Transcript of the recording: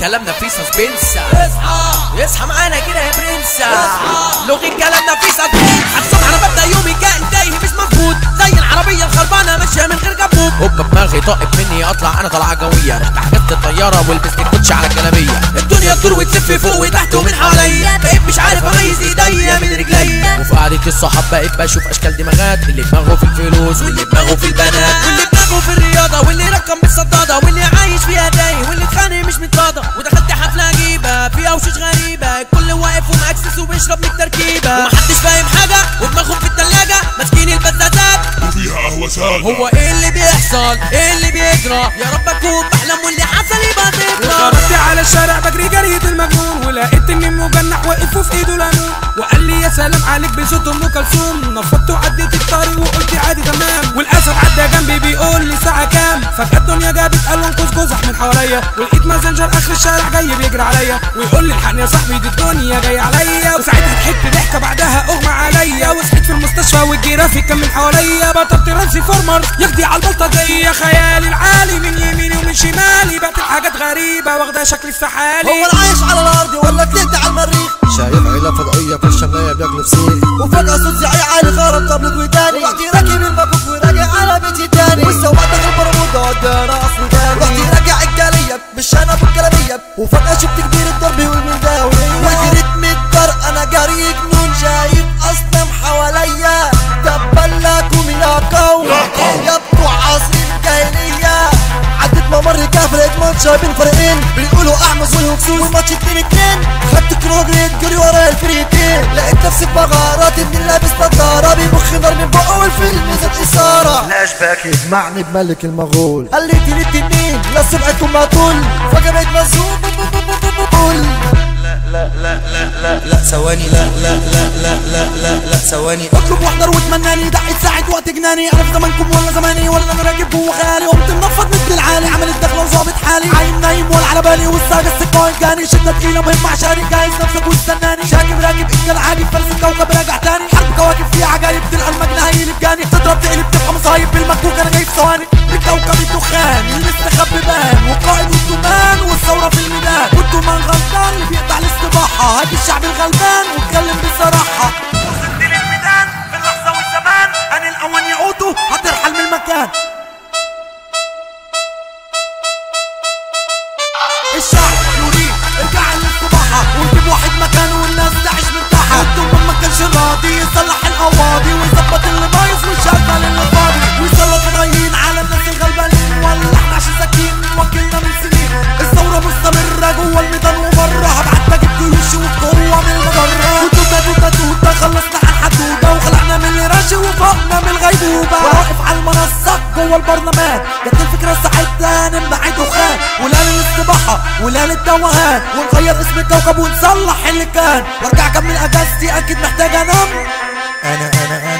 كلامنا فيه سسبنس اصحى اصحى معانا كده يا برنس لغي كلامنا فيه سسبنس الصبح انا ببدا يومي كائن تايه مش مفقود زي العربيه الخربانه ماشيه من غير كبوب هوب دماغي طاقت مني اطلع انا طلعه جويه رحت حجزت الطياره ولبست الكوتش على الجلابيه الدنيا تدور وتلف فوق وتحت ومن حواليا بقيت مش عارف اميز ايديا من رجليا وفي قعده الصحاب بقيت بشوف اشكال دماغات اللي دماغه في الفلوس واللي دماغه في البنات واللي دماغه في الرياضه واللي رقم بالصداده واللي عايش فيها تايه واللي اتخانق مش متراضى ودخلت حفله عجيبه فيها وشوش غريبه الكل واقف ومأكسس وبيشرب من التركيبه ومحدش فاهم حاجه ودماغهم في التلاجه ماسكين البزازات وفيها قهوة سادة هو ايه اللي بيحصل ايه اللي بيجرى يا رب اكون بحلم واللي حصل يبقى ذكرى خرجت على الشارع بجري جرية المجنون ولقيت اني مجنح واقف وفي ايده ليمون وقال لي يا سلام عليك بصوت ام كلثوم نفضت وعديت الطريق وقلت عادي تمام والاسد عدى جنبي بيقول لي ساعة كام فجأة الدنيا جابت الوان قوس قزح من حواليا ولقيت مازنجر اخر الشارع جاي بيجري عليا ويقول لي الحقني يا صاحبي دي الدنيا جايه عليا وساعتها ضحكت ضحكه بعدها اغمى عليا وصحيت في المستشفى والجرافي كان من حواليا بطلت راسي فورمر يخدي على البلطجيه خيالي العالي من يميني ومن شمالي بقت حاجات غريبه واخده شكل السحالي هو انا عايش على الارض ولا طلعت على المريخ شايف عيلة فضائية في الشمالية بياكلوا فسيخ وفجأة صوت زعيق عالي خرب طبلة وداني رحت راكب المكوك وراجع على بيتي تاني والسواق داخل برمودا ودى راس وداني رحت راجع الجالية بالشنب والكلامية وفجأة شفت كبير الضرب والمداوي وجريت من الدار انا جري جنون شايف اصنام حواليا تبلكم يا قوم يا بتوع عصر الجاهلية عدت ممر كافر لقيت ماتش بين فريقين بيقولوا احمس والهكسوس والماتش اتنين اتنين خدت كرو جريت جري ورا الفريقين لقيت نفسي في مغارات ابني لابس نضارة بيبخ نار من بقه والفيلم زاد اثارة فلاش باك يجمعني بملك المغول قال لي تلت التنين لا سمعتكم ما طول فجأة بقيت مزهوق لا لا لا لا لا ثواني لا لا لا لا لا لا لا ثواني اطلب واحضر واتمناني دعيت ساعة وقت جناني انا في زمانكم ولا زماني ولا انا راكب جوه خيالي قمت منفض مثل العالي عملت دخله وظابط حالي عايم نايم ولا على بالي والساقة السكوين جاني شدة تقيلة مهم عشاني جايز نفسك واستناني شاكب راكب انت العادي فلس الكوكب راجع تاني حرب كواكب فيها عجايب تلقى المجنى هي اللي بجاني تضرب تقلب تبقى مصايب بالمكوك انا جاي في ثواني الكوكب الدخان المستخبي بان والقائد والدمان والثورة في الميدان والدمان غلطان اللي بيقطع الاستباحة هاجي الشعب الغلبان واتكلم بصراحة وصلت للميدان في اللحظة والزمان أنا الأول يعودوا هترحل من المكان الشعب يريد ارجع للصباحة ونجيب واحد مكانه والناس تعيش مرتاحة والدوم ما كانش راضي يصلح القواضي ويظبط اللي بايظ ويشغل اللي فاضي ويسلط الغايين على الناس الغلبانين ولا احنا عشان ساكين وكلنا من سنين الثورة مستمرة جوه الميدان وبره هبعت بجيب جيوش وقوة من المجرة وتوتة توتة توتة خلصنا على الحدودة وخلعنا من الرش وفوقنا من الغيبوبة واقف على المنصة جوه البرلمان جت الفكرة ساعتها نمنع دخان ولا للاستباحة ولا للتوهان ونغير اسم الكوكب ونصلح اللي كان وارجع اكمل اجازتي اكيد محتاج انام أنا أنا